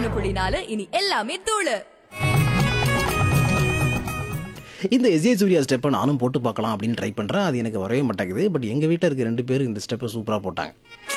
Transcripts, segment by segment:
ஒண்ணு புள்ளி நாலு இனி எல்லாமே தூளு இந்த எஸ்ஏ சூர்யா ஸ்டெப்பை நானும் போட்டு பார்க்கலாம் அப்படின்னு ட்ரை பண்ணுறேன் அது எனக்கு வரவே மாட்டேங்குது பட் எங்கள் வீட்டில் இருக்க ரெண்டு பேரும் இந்த ஸ்டெப்பை சூப்பராக போட்டாங்க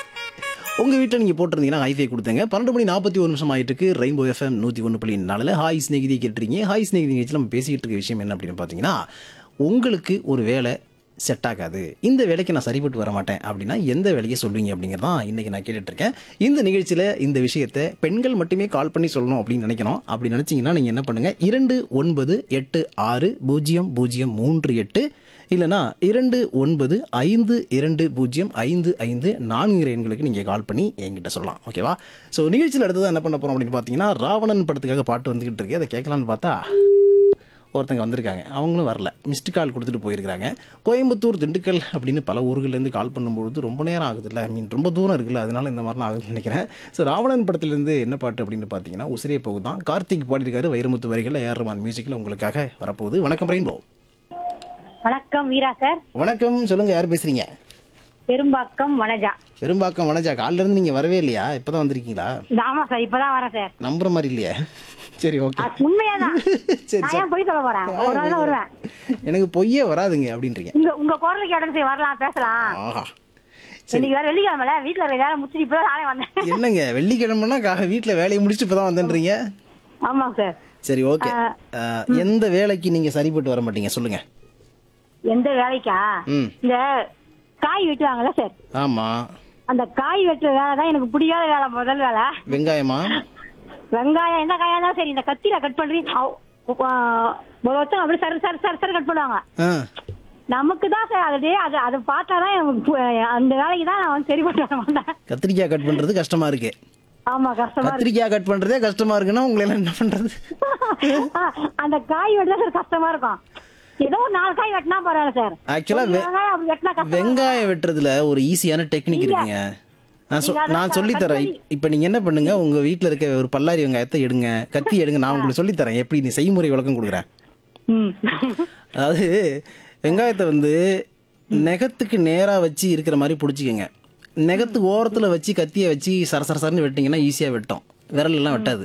உங்கள் வீட்டில் நீங்கள் போட்டிருந்தீங்கன்னா ஹைஃபை கொடுத்தங்க பன்னெண்டு மணி நாற்பத்தி ஒரு நிமிஷம் ஆயிட்டு இருக்கு ரெயின்போ எஃப்எம் நூற்றி ஒன்று புள்ளி நாலில் ஹாய் ஸ்நேகிதி கேட்டுருக்கீங்க ஹாய் ஸ்நேகிதி நிகழ்ச்சியில் நம்ம பேசிக்கிட்டு இருக்க விஷயம் என்ன அப்படின்னு பார்த்தீங்கன்னா உங்களுக்கு ஒரு வேலை செட் ஆகாது இந்த வேலைக்கு நான் சரிப்பட்டு வர மாட்டேன் அப்படின்னா எந்த வேலையை சொல்வீங்க அப்படிங்கிறதான் இன்றைக்கி நான் கேட்டுட்டு இருக்கேன் இந்த நிகழ்ச்சியில் இந்த விஷயத்தை பெண்கள் மட்டுமே கால் பண்ணி சொல்லணும் அப்படின்னு நினைக்கணும் அப்படி நினச்சிங்கன்னா நீங்கள் என்ன பண்ணுங்கள் இரண்டு ஒன்பது எட்டு ஆறு பூஜ்ஜியம் பூஜ்ஜியம் மூன்று எட்டு இல்லைனா இரண்டு ஒன்பது ஐந்து இரண்டு பூஜ்ஜியம் ஐந்து ஐந்து நான்கு எண்களுக்கு நீங்கள் கால் பண்ணி என்கிட்ட சொல்லலாம் ஓகேவா ஸோ நிகழ்ச்சியில் அடுத்தது என்ன பண்ண போகிறோம் அப்படின்னு பார்த்தீங்கன்னா ராவணன் படத்துக்காக பாட்டு வந்துக்கிட்டு இருக்கு அதை கேட்கலான்னு பார்த்தா ஒருத்தங்க வந்திருக்காங்க அவங்களும் வரல மிஸ்டு கால் கொடுத்துட்டு போயிருக்காங்க கோயம்புத்தூர் திண்டுக்கல் அப்படின்னு பல ஊர்கள்லேருந்து கால் பண்ணும்பொழுது ரொம்ப நேரம் ஆகுதுல்ல ஐ மீன் ரொம்ப தூரம் இருக்குல்ல அதனால இந்த மாதிரிலாம் ஆகுதுன்னு நினைக்கிறேன் ஸோ ராவணன் படத்துலேருந்து என்ன பாட்டு அப்படின்னு பார்த்தீங்கன்னா உசிரே போகுது தான் கார்த்திக் பாடியிருக்காரு வைரமுத்து வரிகளில் ஏஆர் ரமான் மியூசிக்கில் உங்களுக்காக வரப்போகுது வணக்கம் ரெயின்போ வணக்கம் வீரா சார் வணக்கம் சொல்லுங்கள் யார் பேசுகிறீங்க பெரும்பாக்கம் வனஜா பெரும்பாக்கம் வனஜா காலில இருந்து நீங்க வரவே இல்லையா இப்பதான் வந்திருக்கீங்களா ஆமா சார் இப்பதான் வரேன் சார் நம்புற மாதிரி இல்லையா சரி ஓகே அது உண்மையாதான் சரி நான் சரி ஏன் போய் சொல்ல போறேன் ஒரு நாள் தான் வருவேன் எனக்கு பொய்யே வராதுங்க அப்படின்றீங்க உங்க உங்க குரலுக்கு இடம் சரி வரலாம் பேசலாம் ஆஹா சரி இன்னைக்கு வேற வெள்ளிக்கிழமைல வீட்டுல இருக்க வேலை முடிச்சுட்டு இப்பதான் நானே வந்தேன் என்னங்க வெள்ளிக்கிழமைனா கா- வீட்ல வேலையை முடிச்சுட்டு இப்பதான் வந்தேன்றீங்க ஆமாங்க சார் சரி ஓகே எந்த வேலைக்கு நீங்க சரிப்பட்டு வர மாட்டீங்க சொல்லுங்க எந்த வேலைக்கா ம் இந்த காய் வெட்டுவாங்கல்ல சார் ஆமா அந்த காய் வெட்டுற வேலை தான் எனக்கு பிடிக்காத வேலை முதல் வேலை வெங்காயமா வெங்காயம் எந்த காயா இருந்தாலும் சரி இந்த கத்தியில கட் பண்றீங்க ஆ, ஒரு வருஷம் அப்படியே சரி சரி சரி சரி கட் பண்ணுவாங்க ஆ நமக்கு தான் சார் அது அது அதை பார்த்தாதான் எனக்கு பு- அந்த வேலைக்கு தான் நான் வந்து சரிப்பட்டு வர மாட்டேன் கத்திரிக்காய் கட் பண்றது கஷ்டமா இருக்கு ஆமா கஷ்டமா இருக்கு கத்திரிக்காய் கட் பண்றதே கஷ்டமா இருக்குன்னா உங்களை எல்லாம் என்ன பண்றது ஆ, அந்த காய் வெட்டினா சார் கஷ்டமா இருக்கும் ஏதோ ஒரு நாலு காய் வெட்டினா பரவாயில்ல சார் ஆக்சுவலா ஒரு வெங்காயம் அப்படி வெட்டினா கஷ்டம் வெங்காயம் வெட்டுறதுல ஒரு ஈஸியான டெக்னிக் இருக்குங்க நான் சொ- நீங்க அதான் நான் சொல்லி தரேன் இப்போ நீங்க என்ன பண்ணுங்க உங்க வீட்ல இருக்க ஒரு பல்லாரி வெங்காயத்தை எடுங்க கத்தி எடுங்க நான் உங்களுக்கு சொல்லி தரேன் எப்படி நீ செய்முறை விளக்கம் கொடுக்குறேன் ம். அதாவது வெங்காயத்தை வந்து நெகத்துக்கு நேரா வச்சு இருக்கிற மாதிரி பிடிச்சிக்கங்க நெகத்து ஓரத்துல வச்சு கத்தியை வச்சு சர சர சரன்னு வெட்டிங்கன்னா ஈஸியா வெட்டும் விரல் எல்லாம் வெட்டாது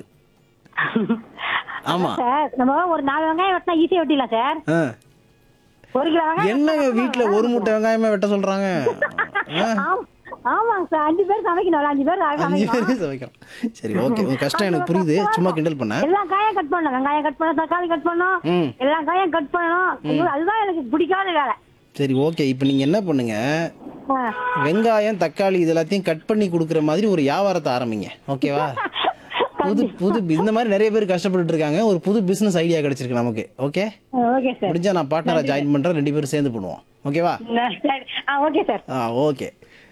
ஆமா சார் நம்ம ஒரு நாலு வெங்காயம் வெட்டினா ஈஸியா வெட்டிடலாம் சார் ஆ. ஒரு கிலோ வெங்காயம் என்னங்க வீட்ல ஒரு மூட்டை வெங்காயமே வெட்ட சொல்றாங்க ஆ. ஆம்- ஆமாங்க சார் அஞ்சு பேர் சமைக்கணும் அஞ்சு பேர் அஞ்சு சமைக்கணும் பேரும் சமைக்கிறோம் சரி ஓகே உங்க கஷ்டம் எனக்கு புரியுது சும்மா கிண்டல் பண்ணேன் எல்லா காயும் கட் பண்ணணும் வெங்காயம் கட் பண்ணணும் தக்காளி கட் பண்ணணும் ம். எல்லா காயும் கட் பண்ணணும் ஐயோ, அதுதான் எனக்கு பிடிக்காத வேலை சரி ஓகே இப்போ நீங்க என்ன பண்ணுங்க ஆ. வெங்காயம் தக்காளி இது எல்லாத்தையும் கட் பண்ணி கொடுக்குற மாதிரி ஒரு வியாபாரத்தை ஆரம்பிங்க ஓகேவா புது புது இந்த மாதிரி நிறைய பேர் கஷ்டப்பட்டுட்டு இருக்காங்க ஒரு புது பிசினஸ் ஐடியா கிடைச்சிருக்கு நமக்கு ஓகே ஓகே சார் முடிஞ்சா நான் பார்ட்னரா ஜாயின் பண்றேன் ரெண்டு பேரும் சேர்ந்து பண்ணுவோம் ஓகேவா சரி. ஆ ஓகே சார் ஆ ஓகே